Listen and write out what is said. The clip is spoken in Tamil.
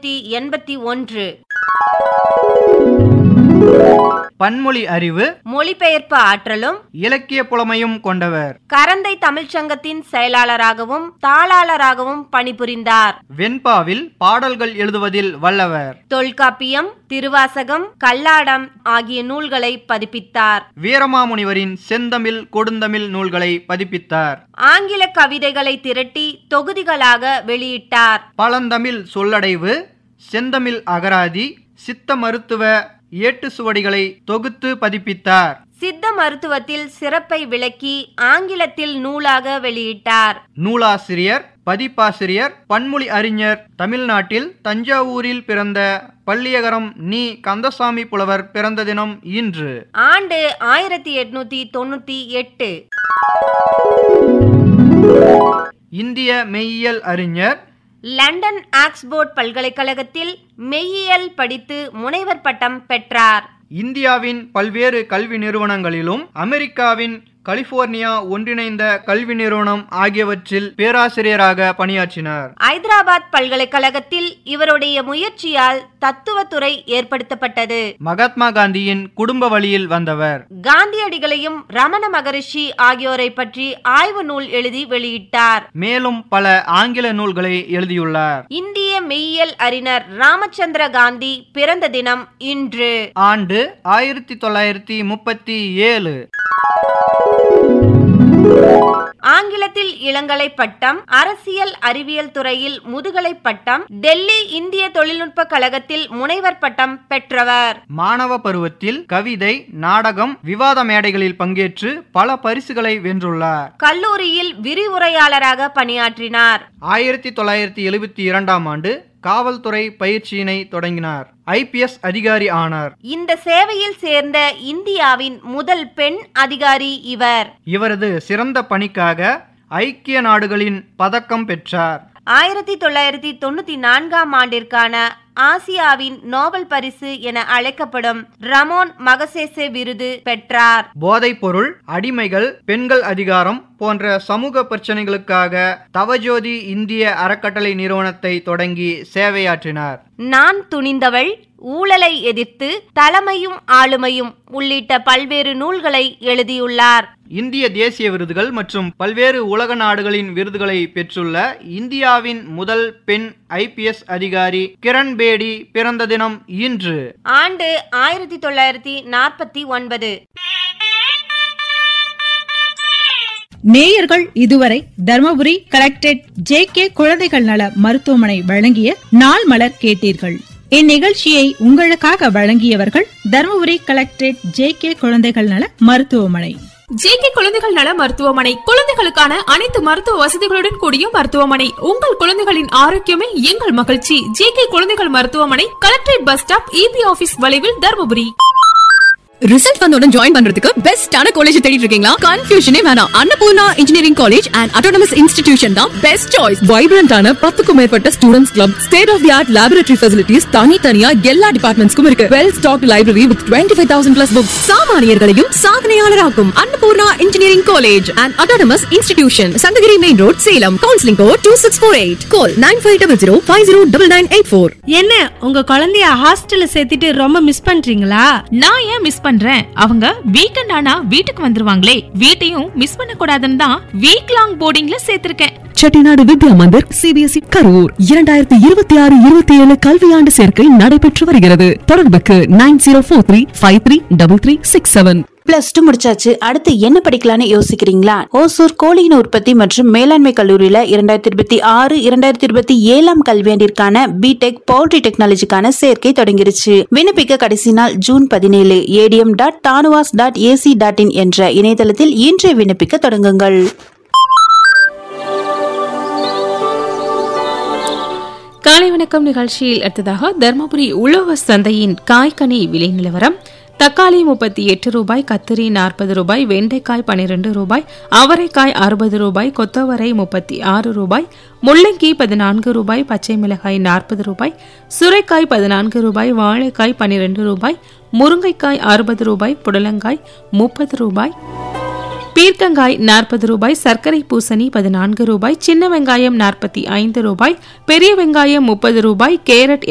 எண்ணூத்தி எண்பத்தி ஒன்று பன்மொழி அறிவு மொழிபெயர்ப்பு ஆற்றலும் இலக்கிய புலமையும் கொண்டவர் கரந்தை தமிழ்ச்சங்கத்தின் செயலாளராகவும் தாளாளராகவும் பணிபுரிந்தார் வெண்பாவில் பாடல்கள் எழுதுவதில் வல்லவர் தொல்காப்பியம் திருவாசகம் கல்லாடம் ஆகிய நூல்களை பதிப்பித்தார் வீரமாமுனிவரின் செந்தமிழ் கொடுந்தமிழ் நூல்களை பதிப்பித்தார் ஆங்கில கவிதைகளை திரட்டி தொகுதிகளாக வெளியிட்டார் பழந்தமிழ் சொல்லடைவு செந்தமிழ் அகராதி சித்த மருத்துவ ஏட்டு சுவடிகளை தொகுத்து பதிப்பித்தார் சித்த மருத்துவத்தில் சிறப்பை விளக்கி ஆங்கிலத்தில் நூலாக வெளியிட்டார் நூலாசிரியர் பதிப்பாசிரியர் பன்மொழி அறிஞர் தமிழ்நாட்டில் தஞ்சாவூரில் பிறந்த பள்ளியகரம் நீ கந்தசாமி புலவர் பிறந்த தினம் இன்று ஆண்டு ஆயிரத்தி எட்நூத்தி தொண்ணூத்தி எட்டு இந்திய மெய்யியல் அறிஞர் லண்டன் ஆக்ஸ்போர்ட் பல்கலைக்கழகத்தில் மெய்யியல் படித்து முனைவர் பட்டம் பெற்றார் இந்தியாவின் பல்வேறு கல்வி நிறுவனங்களிலும் அமெரிக்காவின் கலிபோர்னியா ஒன்றிணைந்த கல்வி நிறுவனம் ஆகியவற்றில் பேராசிரியராக பணியாற்றினார் ஐதராபாத் பல்கலைக்கழகத்தில் இவருடைய முயற்சியால் தத்துவத்துறை ஏற்படுத்தப்பட்டது மகாத்மா காந்தியின் குடும்ப வழியில் வந்தவர் காந்தியடிகளையும் ரமண மகரிஷி ஆகியோரை பற்றி ஆய்வு நூல் எழுதி வெளியிட்டார் மேலும் பல ஆங்கில நூல்களை எழுதியுள்ளார் இந்திய மெய்யியல் அறிஞர் ராமச்சந்திர காந்தி பிறந்த தினம் இன்று ஆண்டு ஆயிரத்தி தொள்ளாயிரத்தி முப்பத்தி ஏழு ஆங்கிலத்தில் இளங்கலை பட்டம் அரசியல் அறிவியல் துறையில் முதுகலை பட்டம் டெல்லி இந்திய தொழில்நுட்ப கழகத்தில் முனைவர் பட்டம் பெற்றவர் மாணவ பருவத்தில் கவிதை நாடகம் விவாத மேடைகளில் பங்கேற்று பல பரிசுகளை வென்றுள்ளார் கல்லூரியில் விரிவுரையாளராக பணியாற்றினார் ஆயிரத்தி தொள்ளாயிரத்தி எழுபத்தி இரண்டாம் ஆண்டு காவல்துறை பயிற்சியினை தொடங்கினார் ஐபிஎஸ் அதிகாரி ஆனார் இந்த சேவையில் சேர்ந்த இந்தியாவின் முதல் பெண் அதிகாரி இவர் இவரது சிறந்த பணிக்காக ஐக்கிய நாடுகளின் பதக்கம் பெற்றார் ஆயிரத்தி தொள்ளாயிரத்தி தொண்ணூத்தி நான்காம் ஆண்டிற்கான ஆசியாவின் நோபல் பரிசு என அழைக்கப்படும் ரமோன் மகசேசே விருது பெற்றார் போதைப்பொருள் அடிமைகள் பெண்கள் அதிகாரம் போன்ற சமூக பிரச்சனைகளுக்காக தவஜோதி இந்திய அறக்கட்டளை நிறுவனத்தை தொடங்கி சேவையாற்றினார் நான் துணிந்தவள் ஊழலை எதிர்த்து தலைமையும் ஆளுமையும் உள்ளிட்ட பல்வேறு நூல்களை எழுதியுள்ளார் இந்திய தேசிய விருதுகள் மற்றும் பல்வேறு உலக நாடுகளின் விருதுகளை பெற்றுள்ள இந்தியாவின் முதல் பெண் ஐபிஎஸ் அதிகாரி கிரண் பேடி பிறந்த தினம் இன்று ஆண்டு ஆயிரத்தி தொள்ளாயிரத்தி நாற்பத்தி ஒன்பது நேயர்கள் இதுவரை தர்மபுரி கலெக்டரேட் ஜே கே குழந்தைகள் நல மருத்துவமனை வழங்கிய நாள் மலர் கேட்டீர்கள் இந்நிகழ்ச்சியை உங்களுக்காக வழங்கியவர்கள் தர்மபுரி கலெக்டரேட் ஜே கே குழந்தைகள் நல மருத்துவமனை ஜேகே குழந்தைகள் நல மருத்துவமனை குழந்தைகளுக்கான அனைத்து மருத்துவ வசதிகளுடன் கூடிய மருத்துவமனை உங்கள் குழந்தைகளின் ஆரோக்கியமே எங்கள் மகிழ்ச்சி ஜேகே குழந்தைகள் மருத்துவமனை collectorate bus stop EB office வளைவில் தருமபுரி ரிசல்ட் வந்தோட ஜாயின் பண்றதுக்கு பெஸ்டான காலேஜ் தேடிட்டு இருக்கீங்களா கன்ஃபியூஷனே வேணாம் Annapoorna engineering college and autonomous institution தான் பெஸ்ட் சாய்ஸ் வைப்ரண்டான பத்துக்கும் மேற்பட்ட students club state of the art laboratory facilities தனித்தனியா எல்லா டிபார்ட்மெண்ட்ஸ்க்கும் இருக்கு well stock library with twenty five thousand plus books சாமானியர்களையும் சாதனையாளராக்கும் Annapoorna engineering college and autonomous institution Sankagiri main road Salem counselling code two six four eight call nine five double zero five zero double nine eight four என்ன உங்க குழந்தைய ஹாஸ்டல்ல சேர்த்துட்டு ரொம்ப மிஸ் பண்றீங்களா நான் ஏன் மிஸ் பண்றேன் அவங்க வீக்கெண்ட் ஆனா வீட்டுக்கு வந்துருவாங்களே வீட்டையும் மிஸ் பண்ண கூடாதுன்னு தான் வீக் லாங் போர்டிங்ல சேர்த்திருக்கேன் செட்டிநாடு வித்யா மந்திர் சிபிஎஸ்இ கரூர் இரண்டாயிரத்தி இருபத்தி ஆறு இருபத்தி ஏழு கல்வியாண்டு சேர்க்கை நடைபெற்று வருகிறது தொடர்புக்கு nine zero four three five three double three six seven plus two முடிச்சாச்சு அடுத்து என்ன படிக்கலாம்னு யோசிக்கிறீங்களா ஓசூர் கோழியின உற்பத்தி மற்றும் மேலாண்மை கல்லூரியில இரண்டாயிரத்தி இருபத்தி ஆறு இரண்டாயிரத்தி இருபத்தி ஏழாம் கல்வியாண்டிற்கான பிடெக் பவுல்ட்ரி டெக்னாலஜிக்கான சேர்க்கை தொடங்கிருச்சு விண்ணப்பிக்க கடைசி நாள் ஜூன் பதினேழு ADM dot TANUVAS dot AC dot in என்ற இணையதளத்தில் இன்றே விண்ணப்பிக்க தொடங்குங்கள் காலை வணக்கம் நிகழ்ச்சியில் அடுத்ததாக தர்மபுரி உழவர் சந்தையின் காய்கனி விலை நிலவரம் தக்காளி முப்பத்தி எட்டு ரூபாய் கத்திரி நாற்பது ரூபாய் வெண்டைக்காய் பனிரெண்டு ரூபாய் அவரைக்காய் அறுபது ரூபாய் கொத்தவரை முப்பத்தி ஆறு ரூபாய் முள்ளங்கி பதினான்கு ரூபாய் பச்சை மிளகாய் நாற்பது ரூபாய் சுரைக்காய் பதினான்கு ரூபாய் வாழைக்காய் பனிரெண்டு ரூபாய் முருங்கைக்காய் அறுபது ரூபாய் புடலங்காய் முப்பது ரூபாய் பீர்க்கங்காய் நாற்பது ரூபாய் சர்க்கரை பூசணி பதினான்கு ரூபாய் சின்ன வெங்காயம் நாற்பத்தி ஐந்து ரூபாய் பெரிய வெங்காயம் முப்பது ரூபாய் கேரட்